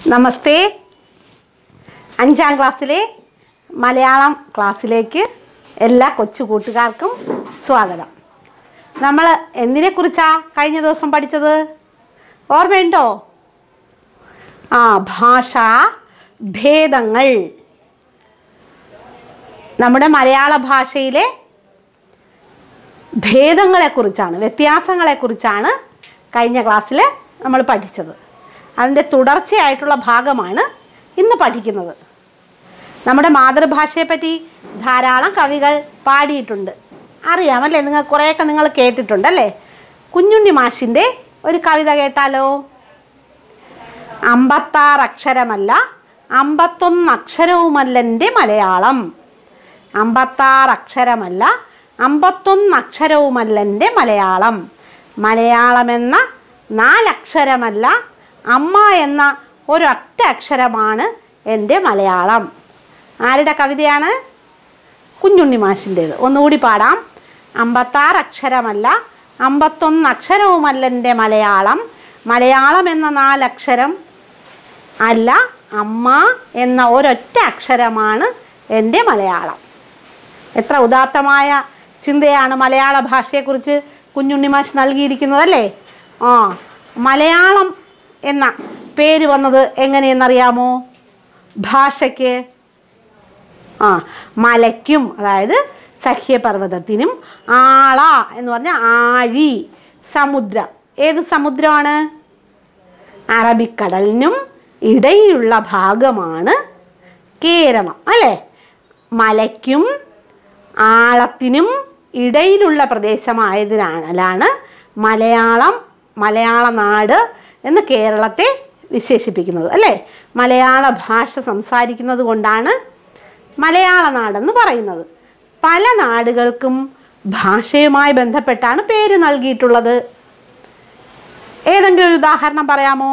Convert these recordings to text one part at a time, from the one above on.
നമസ്തേ അഞ്ചാം ക്ലാസ്സിലെ മലയാളം ക്ലാസ്സിലേക്ക് എല്ലാ കൊച്ചു കൂട്ടുകാർക്കും സ്വാഗതം നമ്മൾ എന്തിനെക്കുറിച്ചാണ് കഴിഞ്ഞ ദിവസം പഠിച്ചത് ഓർമ്മയുണ്ടോ ആ ഭാഷാ ഭേദങ്ങൾ നമ്മുടെ മലയാള ഭാഷയിലെ ഭേദങ്ങളെക്കുറിച്ചാണ് വ്യത്യാസങ്ങളെക്കുറിച്ചാണ് കഴിഞ്ഞ ക്ലാസ്സിൽ നമ്മൾ പഠിച്ചത് അതിൻ്റെ തുടർച്ചയായിട്ടുള്ള ഭാഗമാണ് ഇന്ന് പഠിക്കുന്നത് നമ്മുടെ മാതൃഭാഷയെപ്പറ്റി ധാരാളം കവികൾ പാടിയിട്ടുണ്ട് അറിയാമല്ലേ നിങ്ങൾ കുറേയൊക്കെ നിങ്ങൾ കേട്ടിട്ടുണ്ടല്ലേ കുഞ്ഞുണ്ണി മാഷിൻ്റെ ഒരു കവിത കേട്ടാലോ അമ്പത്താറ് അക്ഷരമല്ല അമ്പത്തൊന്ന് അക്ഷരവുമല്ലെൻ്റെ മലയാളം അമ്പത്താറ് അക്ഷരമല്ല അമ്പത്തൊന്ന് അക്ഷരവുമല്ലെൻ്റെ മലയാളം മലയാളമെന്ന നാലക്ഷരമല്ല അമ്മ എന്ന ഒരൊറ്റ അക്ഷരമാണ് എൻ്റെ മലയാളം ആരുടെ കവിതയാണ് കുഞ്ഞുണ്ണി മാഷിൻ്റേത് ഒന്നുകൂടി പാടാം അമ്പത്താറ് അക്ഷരമല്ല അമ്പത്തൊന്ന് അക്ഷരവുമല്ല എൻ്റെ മലയാളം മലയാളം എന്ന നാലക്ഷരം അല്ല അമ്മ എന്ന ഒരൊറ്റ അക്ഷരമാണ് എൻ്റെ മലയാളം എത്ര ഉദാത്തമായ ചിന്തയാണ് മലയാള ഭാഷയെക്കുറിച്ച് കുഞ്ഞുണ്ണി മാഷ് നൽകിയിരിക്കുന്നതല്ലേ ആ മലയാളം എന്ന പേര് വന്നത് എങ്ങനെയെന്നറിയാമോ ഭാഷയ്ക്ക് ആ മലയ്ക്കും അതായത് സഹ്യപർവ്വതത്തിനും ആള എന്ന് പറഞ്ഞാൽ ആഴി സമുദ്രം ഏത് സമുദ്രമാണ് അറബിക്കടലിനും ഇടയിലുള്ള ഭാഗമാണ് കേരളം അല്ലേ മലയ്ക്കും ആളത്തിനും ഇടയിലുള്ള പ്രദേശമായതിനാലാണ് മലയാളം മലയാള നാട് എന്ന് കേരളത്തെ വിശേഷിപ്പിക്കുന്നത് അല്ലേ മലയാള ഭാഷ സംസാരിക്കുന്നത് കൊണ്ടാണ് മലയാള നാടെന്ന് പറയുന്നത് പല നാടുകൾക്കും ഭാഷയുമായി ബന്ധപ്പെട്ടാണ് പേര് നൽകിയിട്ടുള്ളത് ഏതെങ്കിലും ഒരു ഉദാഹരണം പറയാമോ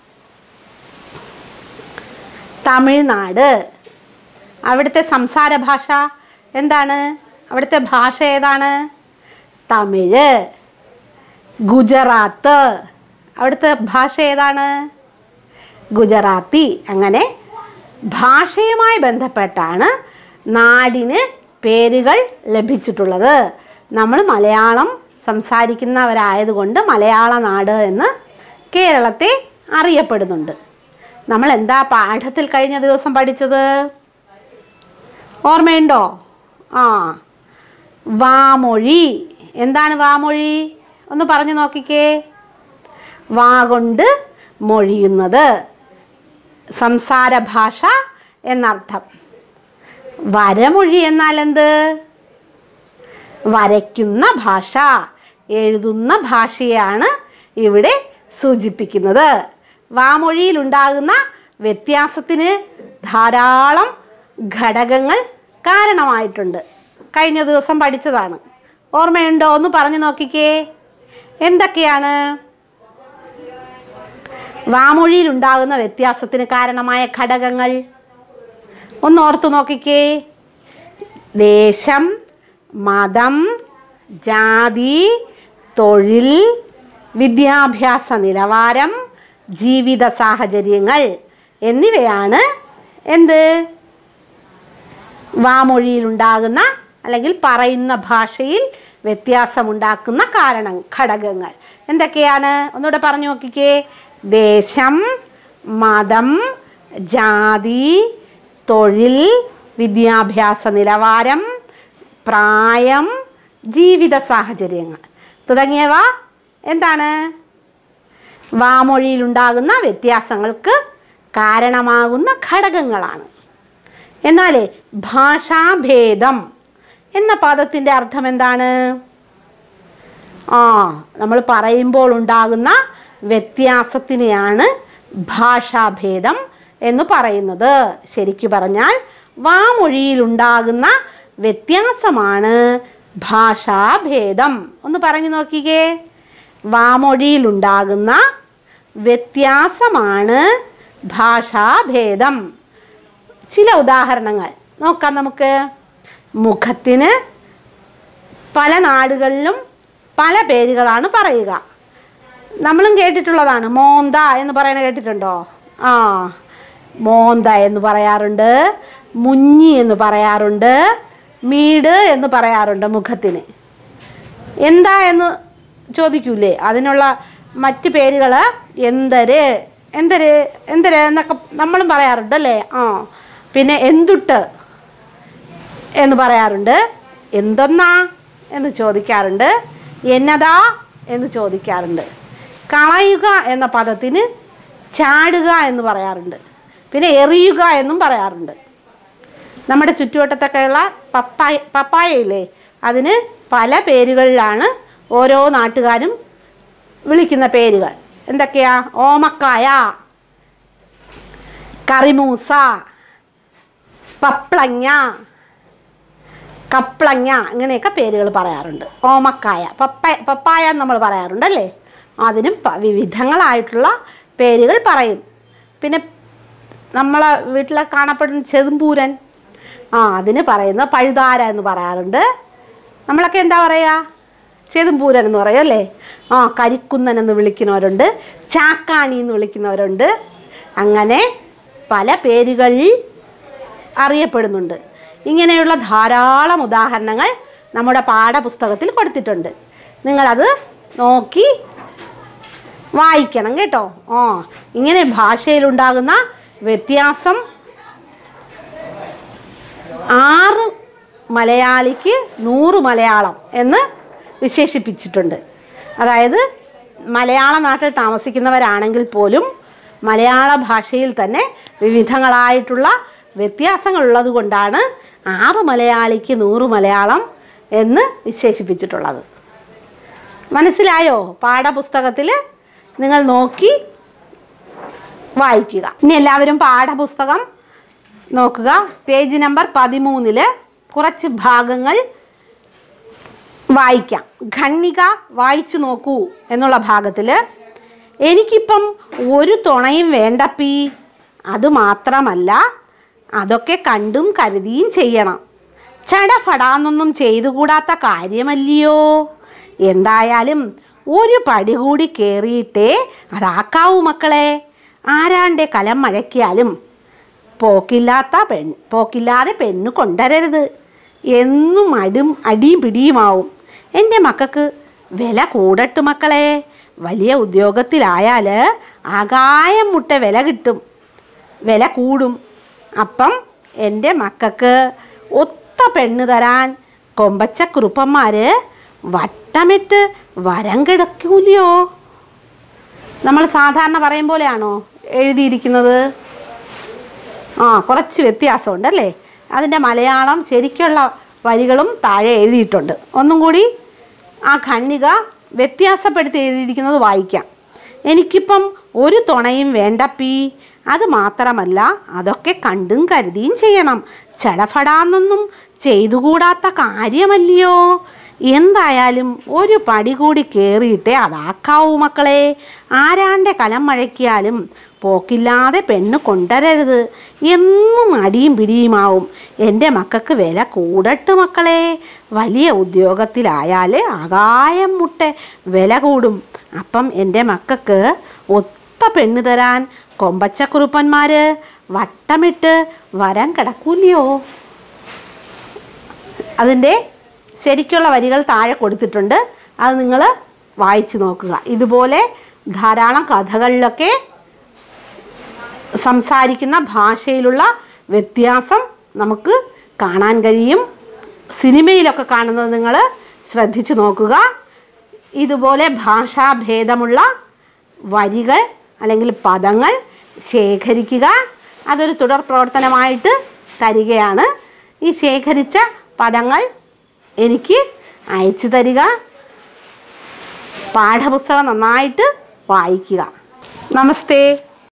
തമിഴ്നാട് അവിടുത്തെ സംസാര ഭാഷ എന്താണ് അവിടുത്തെ ഭാഷ ഏതാണ് തമിഴ് ഗുജറാത്ത് അവിടുത്തെ ഭാഷ ഏതാണ് ഗുജറാത്തി അങ്ങനെ ഭാഷയുമായി ബന്ധപ്പെട്ടാണ് നാടിന് പേരുകൾ ലഭിച്ചിട്ടുള്ളത് നമ്മൾ മലയാളം സംസാരിക്കുന്നവരായതുകൊണ്ട് മലയാള നാട് എന്ന് കേരളത്തെ അറിയപ്പെടുന്നുണ്ട് നമ്മൾ എന്താ പാഠത്തിൽ കഴിഞ്ഞ ദിവസം പഠിച്ചത് ഓർമ്മയുണ്ടോ ആ വാമൊഴി എന്താണ് വാമൊഴി ഒന്ന് പറഞ്ഞു നോക്കിക്കേ വാ കൊണ്ട് മൊഴിയുന്നത് സംസാര ഭാഷ എന്നർത്ഥം വരമൊഴി എന്നാൽ എന്ത് വരയ്ക്കുന്ന ഭാഷ എഴുതുന്ന ഭാഷയാണ് ഇവിടെ സൂചിപ്പിക്കുന്നത് വാമൊഴിയിലുണ്ടാകുന്ന വ്യത്യാസത്തിന് ധാരാളം ഘടകങ്ങൾ കാരണമായിട്ടുണ്ട് കഴിഞ്ഞ ദിവസം പഠിച്ചതാണ് ഓർമ്മയുണ്ടോ ഒന്ന് പറഞ്ഞു നോക്കിക്കേ എന്തൊക്കെയാണ് വാമൊഴിയിലുണ്ടാകുന്ന വ്യത്യാസത്തിന് കാരണമായ ഘടകങ്ങൾ ഒന്ന് ഓർത്തു നോക്കിക്കേ ദേശം മതം ജാതി തൊഴിൽ വിദ്യാഭ്യാസ നിലവാരം ജീവിത സാഹചര്യങ്ങൾ എന്നിവയാണ് എന്ത് വാമൊഴിയിലുണ്ടാകുന്ന അല്ലെങ്കിൽ പറയുന്ന ഭാഷയിൽ വ്യത്യാസമുണ്ടാക്കുന്ന കാരണം ഘടകങ്ങൾ എന്തൊക്കെയാണ് ഒന്നുകൂടെ പറഞ്ഞു നോക്കിക്കേ ദേശം മതം ജാതി തൊഴിൽ വിദ്യാഭ്യാസ നിലവാരം പ്രായം ജീവിത സാഹചര്യങ്ങൾ തുടങ്ങിയവ എന്താണ് വാമൊഴിയിലുണ്ടാകുന്ന വ്യത്യാസങ്ങൾക്ക് കാരണമാകുന്ന ഘടകങ്ങളാണ് എന്നാൽ ഭാഷാഭേദം എന്ന പദത്തിൻ്റെ അർത്ഥം എന്താണ് ആ നമ്മൾ പറയുമ്പോൾ ഉണ്ടാകുന്ന വ്യത്യാസത്തിനെയാണ് ഭാഷാഭേദം എന്ന് പറയുന്നത് ശരിക്കു പറഞ്ഞാൽ വാമൊഴിയിലുണ്ടാകുന്ന വ്യത്യാസമാണ് ഭാഷാഭേദം ഒന്ന് പറഞ്ഞു നോക്കിക്കേ വാമൊഴിയിലുണ്ടാകുന്ന വ്യത്യാസമാണ് ഭാഷാഭേദം ചില ഉദാഹരണങ്ങൾ നോക്കാം നമുക്ക് മുഖത്തിന് പല നാടുകളിലും പല പേരുകളാണ് പറയുക നമ്മളും കേട്ടിട്ടുള്ളതാണ് മോന്ത എന്ന് പറയുന്നത് കേട്ടിട്ടുണ്ടോ ആ മോന്ത എന്ന് പറയാറുണ്ട് മുഞ്ഞി എന്ന് പറയാറുണ്ട് മീട് എന്ന് പറയാറുണ്ട് മുഖത്തിന് എന്താ എന്ന് ചോദിക്കൂലേ അതിനുള്ള മറ്റ് പേരുകൾ എന്തര് എന്തര് എന്തര് എന്നൊക്കെ നമ്മളും പറയാറുണ്ട് അല്ലേ ആ പിന്നെ എന്തുട്ട് എന്ന് പറയാറുണ്ട് എന്തൊന്നാ എന്ന് ചോദിക്കാറുണ്ട് എന്നതാ എന്ന് ചോദിക്കാറുണ്ട് കളയുക എന്ന പദത്തിന് ചാടുക എന്ന് പറയാറുണ്ട് പിന്നെ എറിയുക എന്നും പറയാറുണ്ട് നമ്മുടെ ചുറ്റുവട്ടത്തൊക്കെയുള്ള പപ്പായ പപ്പായയില്ലേ അതിന് പല പേരുകളിലാണ് ഓരോ നാട്ടുകാരും വിളിക്കുന്ന പേരുകൾ എന്തൊക്കെയാ ഓമക്കായ കറിമൂസ പപ്ലങ്ങ കപ്ലങ്ങ ഇങ്ങനെയൊക്കെ പേരുകൾ പറയാറുണ്ട് ഓമക്കായ പപ്പ പപ്പായ എന്ന് നമ്മൾ പറയാറുണ്ട് അല്ലേ അതിനും പ- വിവിധങ്ങളായിട്ടുള്ള പേരുകൾ പറയും പിന്നെ നമ്മളെ വീട്ടിലെ കാണപ്പെടുന്ന ചെതുമ്പൂരൻ ആ അതിന് പറയുന്ന പഴുതാര എന്ന് പറയാറുണ്ട് നമ്മളൊക്കെ എന്താ പറയുക ചെതുമ്പൂരൻ എന്ന് പറയും അല്ലേ ആ കരിക്കുന്നൻ എന്ന് വിളിക്കുന്നവരുണ്ട് ചാക്കാണി എന്ന് വിളിക്കുന്നവരുണ്ട് അങ്ങനെ പല പേരുകളിൽ അറിയപ്പെടുന്നുണ്ട് ഇങ്ങനെയുള്ള ധാരാളം ഉദാഹരണങ്ങൾ നമ്മുടെ പാഠപുസ്തകത്തിൽ കൊടുത്തിട്ടുണ്ട് നിങ്ങളത് നോക്കി വായിക്കണം കേട്ടോ ആ ഇങ്ങനെ ഭാഷയിലുണ്ടാകുന്ന വ്യത്യാസം ആറ് മലയാളിക്ക് നൂറ് മലയാളം എന്ന് വിശേഷിപ്പിച്ചിട്ടുണ്ട് അതായത് മലയാള നാട്ടിൽ താമസിക്കുന്നവരാണെങ്കിൽ പോലും മലയാള ഭാഷയിൽ തന്നെ വിവിധങ്ങളായിട്ടുള്ള വ്യത്യാസങ്ങൾ ഉള്ളത് കൊണ്ടാണ് ആറ് മലയാളിക്ക് നൂറ് മലയാളം എന്ന് വിശേഷിപ്പിച്ചിട്ടുള്ളത് മനസ്സിലായോ പാഠപുസ്തകത്തിൽ നിങ്ങൾ നോക്കി വായിക്കുക ഇനി എല്ലാവരും പാഠപുസ്തകം നോക്കുക പേജ് നമ്പർ പതിമൂന്നില് കുറച്ച് ഭാഗങ്ങൾ വായിക്കാം ഖണ്ണിക വായിച്ചു നോക്കൂ എന്നുള്ള ഭാഗത്തിൽ എനിക്കിപ്പം ഒരു തുണയും വേണ്ടപ്പീ അത് മാത്രമല്ല അതൊക്കെ കണ്ടും കരുതിയും ചെയ്യണം ചടഫടാന്നൊന്നും ചെയ്തുകൂടാത്ത കാര്യമല്ലയോ എന്തായാലും ഒരു പടി കൂടി കയറിയിട്ടേ അതാക്കാവൂ മക്കളെ ആരാൻ്റെ കലം മഴയ്ക്കാലും പോക്കില്ലാത്ത പെൺ പോക്കില്ലാതെ പെണ്ണ് കൊണ്ടുവരരുത് എന്നും അടും അടിയും പിടിയുമാവും എൻ്റെ മക്കൾക്ക് വില കൂടട്ട് മക്കളെ വലിയ ഉദ്യോഗത്തിലായാൽ ആകായം മുട്ട വില കിട്ടും വില കൂടും അപ്പം എൻ്റെ മക്കൾക്ക് ഒത്ത പെണ്ണ് തരാൻ കൊമ്പച്ച കുറുപ്പന്മാർ വട്ടമിട്ട് വരം കിടക്കൂലയോ നമ്മൾ സാധാരണ പറയും പോലെയാണോ എഴുതിയിരിക്കുന്നത് ആ കുറച്ച് വ്യത്യാസമുണ്ട് അല്ലേ അതിൻ്റെ മലയാളം ശരിക്കുള്ള വരികളും താഴെ എഴുതിയിട്ടുണ്ട് ഒന്നും കൂടി ആ ഖണ്ണിക വ്യത്യാസപ്പെടുത്തി എഴുതിയിരിക്കുന്നത് വായിക്കാം എനിക്കിപ്പം ഒരു തുണയും വേണ്ടപ്പീ അത് മാത്രമല്ല അതൊക്കെ കണ്ടും കരുതിയും ചെയ്യണം ചടഫടാന്നൊന്നും ചെയ്തുകൂടാത്ത കാര്യമല്ലയോ എന്തായാലും ഒരു പടി കൂടി കയറിയിട്ടേ അതാക്കാവൂ മക്കളെ ആരാൻ്റെ കലം മഴയ്ക്കാലും പോക്കില്ലാതെ പെണ്ണ് കൊണ്ടുവരരുത് എന്നും അടിയും പിടിയുമാവും എൻ്റെ മക്കൾക്ക് വില കൂടട്ട് മക്കളെ വലിയ ഉദ്യോഗത്തിലായാൽ ആകായം മുട്ട വില കൂടും അപ്പം എൻ്റെ മക്കൾക്ക് ഒത്ത പെണ്ണ് തരാൻ കൊമ്പച്ചക്കുറുപ്പന്മാർ വട്ടമിട്ട് വരാൻ കിടക്കൂല്ലയോ അതിൻ്റെ ശരിക്കുള്ള വരികൾ താഴെ കൊടുത്തിട്ടുണ്ട് അത് നിങ്ങൾ വായിച്ചു നോക്കുക ഇതുപോലെ ധാരാളം കഥകളിലൊക്കെ സംസാരിക്കുന്ന ഭാഷയിലുള്ള വ്യത്യാസം നമുക്ക് കാണാൻ കഴിയും സിനിമയിലൊക്കെ കാണുന്നത് നിങ്ങൾ ശ്രദ്ധിച്ചു നോക്കുക ഇതുപോലെ ഭാഷാഭേദമുള്ള വരികൾ അല്ലെങ്കിൽ പദങ്ങൾ ശേഖരിക്കുക അതൊരു തുടർ പ്രവർത്തനമായിട്ട് തരികയാണ് ഈ ശേഖരിച്ച പദങ്ങൾ എനിക്ക് അയച്ചു തരിക പാഠപുസ്തകം നന്നായിട്ട് വായിക്കുക നമസ്തേ